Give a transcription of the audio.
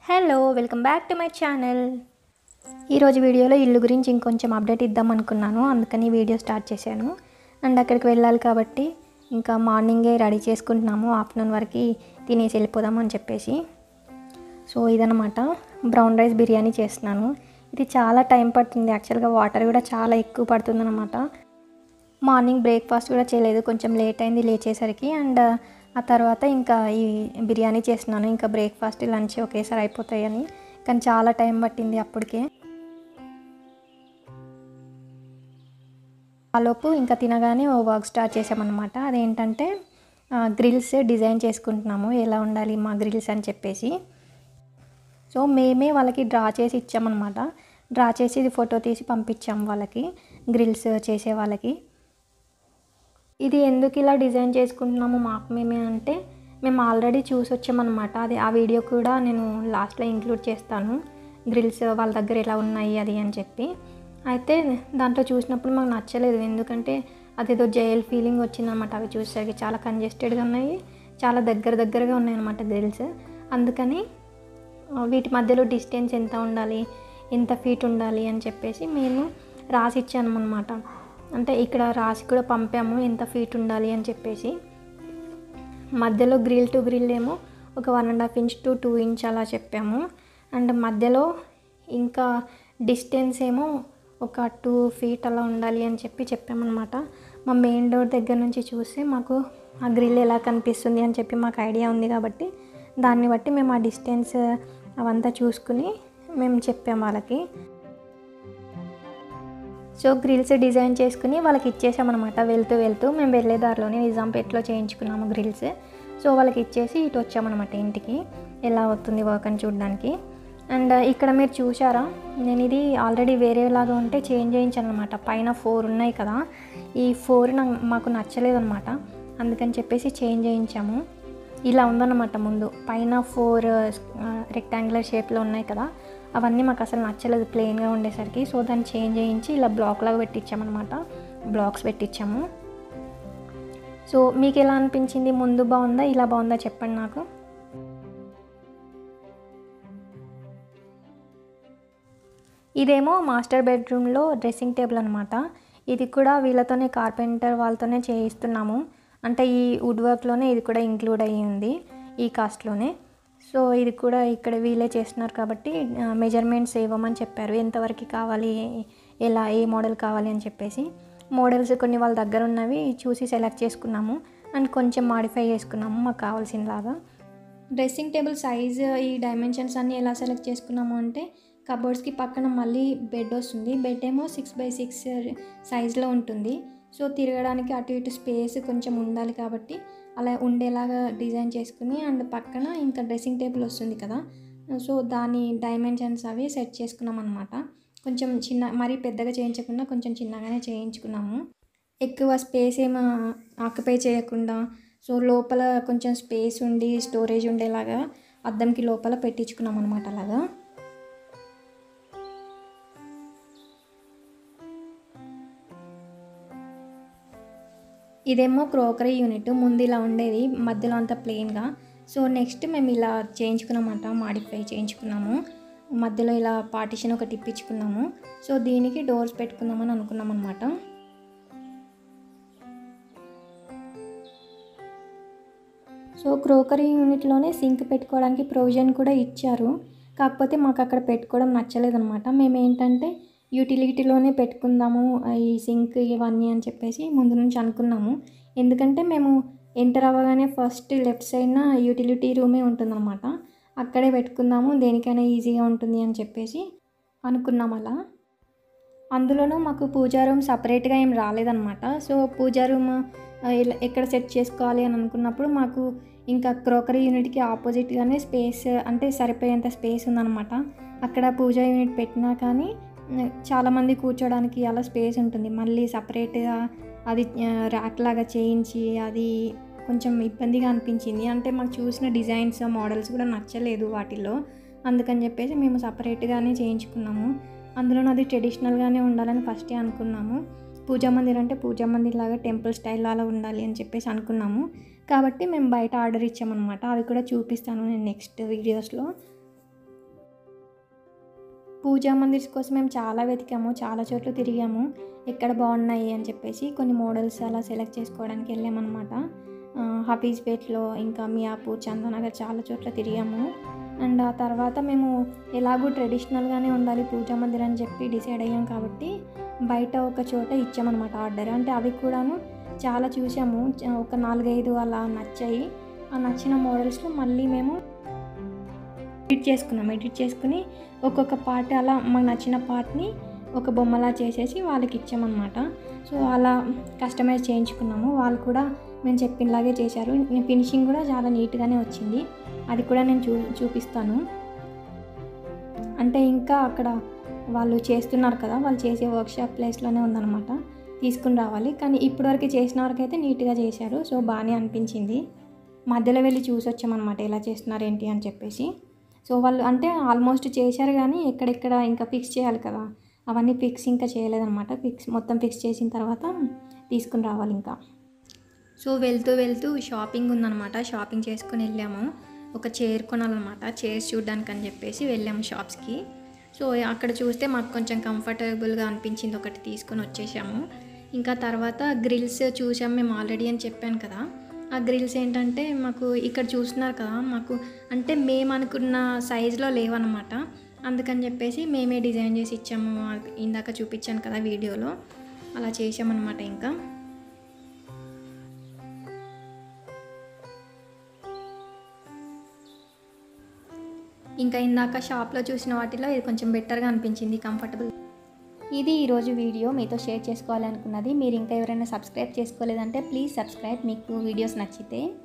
hello welcome back to my channel ఈరోజు వీడియోలో ఇల్లు గురించి ఇంకొంచెం అప్డేట్ ఇద్దాం అనుకున్నాను అందుకని వీడియో స్టార్ట్ చేశాను అండ్ అక్కడికి వెళ్ళాలి కాబట్టి ఇంకా మార్నింగే రెడీ చేసుకుంటున్నాము ఆఫ్టర్నూన్ వరకు తినేసి వెళ్ళిపోదాం అని చెప్పేసి సో ఇదనమాట బ్రౌన్ రైస్ బిర్యానీ చేస్తున్నాను ఇది చాలా టైం పడుతుంది యాక్చువల్గా వాటర్ కూడా చాలా ఎక్కువ పడుతుంది అనమాట మార్నింగ్ బ్రేక్ఫాస్ట్ కూడా చేయలేదు కొంచెం లేట్ అయింది లేచేసరికి అండ్ ఆ తర్వాత ఇంకా ఈ బిర్యానీ చేస్తున్నాను ఇంకా బ్రేక్ఫాస్ట్ లంచ్ ఒకేసారి అయిపోతాయని కానీ చాలా టైం పట్టింది అప్పటికే ఆలోపు ఇంకా తినగానే ఓ వర్క్ స్టార్ట్ చేసామన్నమాట అదేంటంటే గ్రిల్స్ డిజైన్ చేసుకుంటున్నాము ఎలా ఉండాలి మా గ్రిల్స్ అని చెప్పేసి సో మేమే వాళ్ళకి డ్రా చేసి ఇచ్చామన్నమాట డ్రా చేసి ఇది ఫోటో తీసి పంపించాము వాళ్ళకి గ్రిల్స్ చేసే వాళ్ళకి ఇది ఎందుకు ఇలా డిజైన్ చేసుకుంటున్నాము మాకు మేమే అంటే మేము ఆల్రెడీ చూసి వచ్చామన్నమాట అది ఆ వీడియో కూడా నేను లాస్ట్లో ఇంక్లూడ్ చేస్తాను గ్రిల్స్ వాళ్ళ దగ్గర ఎలా ఉన్నాయి అది అని చెప్పి అయితే దాంట్లో చూసినప్పుడు మాకు నచ్చలేదు ఎందుకంటే అదేదో జైల్ ఫీలింగ్ వచ్చిందన్నమాట అవి చూసేసరికి చాలా కంజెస్టెడ్గా ఉన్నాయి చాలా దగ్గర దగ్గరగా ఉన్నాయి అన్నమాట గ్రిల్స్ అందుకని వీటి మధ్యలో డిస్టెన్స్ ఎంత ఉండాలి ఎంత ఫీట్ ఉండాలి అని చెప్పేసి మేము రాసి ఇచ్చాను అనమాట అంటే ఇక్కడ రాసి కూడా పంపాము ఎంత ఫీట్ ఉండాలి అని చెప్పేసి మధ్యలో గ్రిల్ టు గ్రిల్ ఏమో ఒక one and half inch to two inch అలా చెప్పాము అండ్ మధ్యలో ఇంకా డిస్టెన్స్ ఏమో ఒక టూ ఫీట్ అలా ఉండాలి అని చెప్పి చెప్పామన్నమాట మా మెయిన్ డోర్ దగ్గర నుంచి చూస్తే మాకు ఆ గ్రిల్ ఎలా కనిపిస్తుంది అని చెప్పి మాకు ఐడియా ఉంది కాబట్టి దాన్ని బట్టి మేము ఆ డిస్టెన్స్ అవంతా చూసుకుని మేము చెప్పాము వాళ్ళకి సో గ్రిల్స్ డిజైన్ చేసుకుని వాళ్ళకి ఇచ్చేసామన్నమాట వెళ్తూ వెళ్తూ మేము వెళ్ళే దారిలోనే నిజాంపేటలో చేయించుకున్నాము గ్రిల్స్ సో వాళ్ళకి ఇచ్చేసి ఇటు వచ్చామన్నమాట ఇంటికి ఎలా అవుతుంది వర్క్ అని చూడడానికి అండ్ ఇక్కడ మీరు చూసారా నేను ఇది ఆల్రెడీ వేరేలాగా ఉంటే చేంజ్ చేయించాను అనమాట పైన ఫోర్ ఉన్నాయి కదా ఈ ఫోర్ మాకు నచ్చలేదు అనమాట అందుకని చెప్పేసి చేంజ్ చేయించాము ఇలా ఉందన్నమాట ముందు పైన ఫోర్ రెక్టాంగులర్ షేప్లో ఉన్నాయి కదా అవన్నీ మాకు అసలు నచ్చలేదు ప్లెయిన్గా ఉండేసరికి సో దాన్ని చేంజ్ చేయించి ఇలా బ్లాక్ లాగా పెట్టించామన్నమాట బ్లాక్స్ పెట్టించాము సో మీకు ఎలా అనిపించింది ముందు బాగుందా ఇలా బాగుందా చెప్పండి నాకు ఇదేమో మాస్టర్ బెడ్రూమ్లో డ్రెస్సింగ్ టేబుల్ అనమాట ఇది కూడా వీళ్ళతోనే కార్పెంటర్ వాళ్ళతోనే చేయిస్తున్నాము అంటే ఈ వుడ్ వర్క్లోనే ఇది కూడా ఇంక్లూడ్ అయ్యి ఉంది ఈ కాస్ట్లోనే సో ఇది కూడా ఇక్కడ వీళ్ళే చేస్తున్నారు కాబట్టి మెజర్మెంట్స్ ఇవ్వమని చెప్పారు ఎంతవరకు కావాలి ఎలా ఏ మోడల్ కావాలి అని చెప్పేసి మోడల్స్ కొన్ని వాళ్ళ దగ్గర ఉన్నవి చూసి సెలెక్ట్ చేసుకున్నాము అండ్ కొంచెం మాడిఫై చేసుకున్నాము మాకు కావాల్సినలాగా డ్రెస్సింగ్ టేబుల్ సైజ్ ఈ డైమెన్షన్స్ అన్నీ ఎలా సెలెక్ట్ చేసుకున్నాము అంటే కబోర్డ్స్కి పక్కన మళ్ళీ బెడ్ వస్తుంది బెడ్ ఏమో సిక్స్ బై సిక్స్ సైజ్లో ఉంటుంది సో తిరగడానికి అటు ఇటు స్పేస్ కొంచెం ఉండాలి కాబట్టి అలా ఉండేలాగా డిజైన్ చేసుకుని అండ్ పక్కన ఇంకా డ్రెస్సింగ్ టేబుల్ వస్తుంది కదా సో దాని డైమెన్షన్స్ అవి సెట్ చేసుకున్నాం అనమాట కొంచెం చిన్న మరీ పెద్దగా చేయించకుండా కొంచెం చిన్నగానే చేయించుకున్నాము ఎక్కువ స్పేస్ ఏమో ఆక్యుపై చేయకుండా సో లోపల కొంచెం స్పేస్ ఉండి స్టోరేజ్ ఉండేలాగా అద్దంకి లోపల పెట్టించుకున్నాం అనమాట అలాగా ఇదేమో క్రోకరీ యూనిట్ ముందు ఇలా ఉండేది మధ్యలో అంతా ప్లెయిన్గా సో నెక్స్ట్ మేము ఇలా చేయించుకున్నామంట మాడిఫై చేయించుకున్నాము మధ్యలో ఇలా పార్టిషన్ ఒకటి ఇప్పించుకున్నాము సో దీనికి డోర్స్ పెట్టుకుందామని అనుకున్నాం అనమాట సో క్రోకరీ యూనిట్లోనే సింక్ పెట్టుకోవడానికి ప్రొవిజన్ కూడా ఇచ్చారు కాకపోతే మాకు అక్కడ పెట్టుకోవడం నచ్చలేదన్నమాట మేము ఏంటంటే యూటిలిటీలోనే పెట్టుకుందాము ఈ సింక్ ఇవన్నీ అని చెప్పేసి ముందు నుంచి అనుకున్నాము ఎందుకంటే మేము ఎంటర్ అవ్వగానే ఫస్ట్ లెఫ్ట్ సైడ్న యూటిలిటీ రూమే ఉంటుందన్నమాట అక్కడే పెట్టుకుందాము దేనికైనా ఈజీగా ఉంటుంది అని చెప్పేసి అనుకున్నాం అలా అందులోనూ మాకు పూజా రూమ్ సపరేట్గా ఏం రాలేదన్నమాట సో పూజా రూమ్ ఎక్కడ సెట్ చేసుకోవాలి అని అనుకున్నప్పుడు మాకు ఇంకా క్రోకరీ యూనిట్కి ఆపోజిట్గానే స్పేస్ అంటే సరిపోయేంత స్పేస్ ఉందన్నమాట అక్కడ పూజా యూనిట్ పెట్టినా కానీ చాలామంది కూర్చోడానికి అలా స్పేస్ ఉంటుంది మళ్ళీ సపరేట్గా అది ర్యాక్ లాగా చేయించి అది కొంచెం ఇబ్బందిగా అనిపించింది అంటే మాకు చూసిన డిజైన్స్ మోడల్స్ కూడా నచ్చలేదు వాటిలో అందుకని చెప్పేసి మేము సపరేట్గానే చేయించుకున్నాము అందులో అది ట్రెడిషనల్గానే ఉండాలని ఫస్టే అనుకున్నాము పూజా మందిర్ అంటే పూజా మందిర్ లాగా టెంపుల్ స్టైల్ అలా ఉండాలి అని చెప్పేసి అనుకున్నాము కాబట్టి మేము బయట ఆర్డర్ ఇచ్చామన్నమాట అవి కూడా చూపిస్తాను నేను నెక్స్ట్ వీడియోస్లో పూజా మందిర్స్ కోసం మేము చాలా వెతికాము చాలా చోట్ల తిరిగాము ఎక్కడ బాగున్నాయి అని చెప్పేసి కొన్ని మోడల్స్ అలా సెలెక్ట్ చేసుకోవడానికి వెళ్ళామన్నమాట ఆ, హఫీజ్పేట్లో ఇంకా మియాపూర్ చందనగర్ చాలా చోట్ల తిరిగాము అండ్ ఆ తర్వాత మేము ఎలాగూ ట్రెడిషనల్గానే ఉండాలి పూజా మందిర్ అని చెప్పి డిసైడ్ అయ్యాం కాబట్టి బయట ఒక చోట ఇచ్చామన్నమాట ఆర్డర్ అంటే అవి కూడాను చాలా చూసాము చ- ఒక నాలుగైదు అలా నచ్చాయి ఆ నచ్చిన మోడల్స్లో మళ్ళీ మేము ఎడిట్ చేసుకున్నాం ఎడిట్ చేసుకుని ఒక్కొక్క పార్ట్ అలా మాకు నచ్చిన పార్ట్ని ఒక బొమ్మలా చేసేసి వాళ్ళకి ఇచ్చామన్నమాట సో అలా కస్టమైజ్ చేయించుకున్నాము వాళ్ళు కూడా మేము చెప్పినలాగే చేశారు ఫినిషింగ్ కూడా చాలా నీట్గానే వచ్చింది అది కూడా నేను చూ చూపిస్తాను అంటే ఇంకా అక్కడ వాళ్ళు చేస్తున్నారు కదా వాళ్ళు చేసే వర్క్షాప్ ప్లేస్లోనే ఉందన్నమాట తీసుకుని రావాలి కానీ ఇప్పటివరకు చేసిన వరకు అయితే నీట్గా చేశారు సో బాగానే అనిపించింది మధ్యలో వెళ్ళి చూసి వచ్చామన్నమాట ఎలా చేస్తున్నారు ఏంటి అని చెప్పేసి సో వాళ్ళు అంటే ఆల్మోస్ట్ చేశారు కానీ ఎక్కడెక్కడ ఇంకా ఫిక్స్ చేయాలి కదా అవన్నీ ఫిక్స్ ఇంకా చేయలేదన్నమాట ఫిక్స్ మొత్తం ఫిక్స్ చేసిన తర్వాత తీసుకుని రావాలి ఇంకా సో వెళ్తూ వెళ్తూ షాపింగ్ ఉందన్నమాట షాపింగ్ చేసుకొని వెళ్ళాము ఒక చైర్ కొనాలన్నమాట చైర్స్ చూడడానికి అని చెప్పేసి వెళ్ళాము షాప్స్కి సో అక్కడ చూస్తే మాకు కొంచెం కంఫర్టబుల్గా అనిపించింది ఒకటి తీసుకొని వచ్చేసాము ఇంకా తర్వాత గ్రిల్స్ చూసాం మేము ఆల్రెడీ అని చెప్పాను కదా ఆ గ్రిల్స్ ఏంటంటే మాకు ఇక్కడ చూస్తున్నారు కదా మాకు అంటే మేము అనుకున్న సైజులో లేవన్నమాట అందుకని చెప్పేసి మేమే డిజైన్ చేసి ఇచ్చాము ఇందాక చూపించాను కదా వీడియోలో అలా చేసామన్నమాట ఇంకా ఇంకా ఇందాక షాప్లో చూసిన వాటిలో ఇది కొంచెం బెటర్గా అనిపించింది కంఫర్టబుల్ ఇది ఈరోజు వీడియో మీతో షేర్ చేసుకోవాలనుకున్నది మీరు ఇంకా ఎవరైనా సబ్స్క్రైబ్ చేసుకోలేదంటే ప్లీజ్ సబ్స్క్రైబ్ మీకు వీడియోస్ నచ్చితే